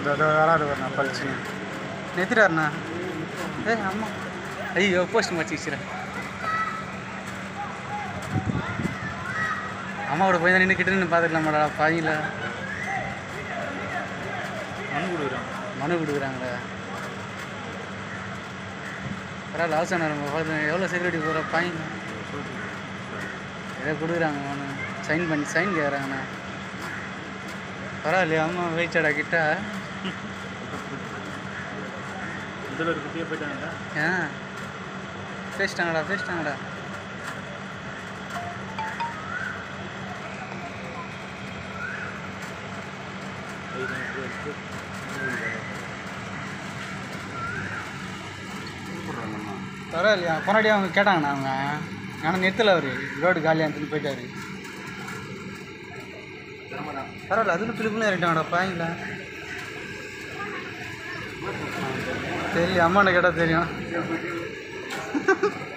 இதோ வராது வரண்ணா பளிச்சுன்னு நிறுத்திட்டாருண்ணா ஏ ஆமாம் ஐயோ போஸ்ட் மச்சிக்கிறேன் அம்மாவோட போய் தான் நின்றுக்கிட்டு நின்று பார்த்துக்கலாமாடா பாயில மனு கொடுக்குறான் மனு கொடுக்குறாங்களே பரவாயில்ல அவசரம் நம்ம பார்த்து எவ்வளோ செக்யூரிட்டி போகிற பாயிங்க ஏதோ கொடுக்குறாங்க மனு சைன் பண்ணி சைன் கேட்குறாங்கண்ணா பரவாயில்லையா அம்மா வெயிட்டடா கிட்ட இதில் ஒரு குட்டியாக போயிட்டாங்க ஆ பேசிட்டாங்கடா பேசிட்டாங்கடா பரவாயில்லையா முன்னாடி அவங்க கேட்டாங்கண்ணா அவங்க ஆனால் நிறுத்தல அவர் ரோடு காலியாக இருந்துட்டு போயிட்டாரு பரவாயில்ல அதுக்கு பிள்ளைக்குள்ளே இறங்கிட்டாங்கடா பாயிங்களா தெரியல அம்மாண்ட கேட்டால் தெரியும்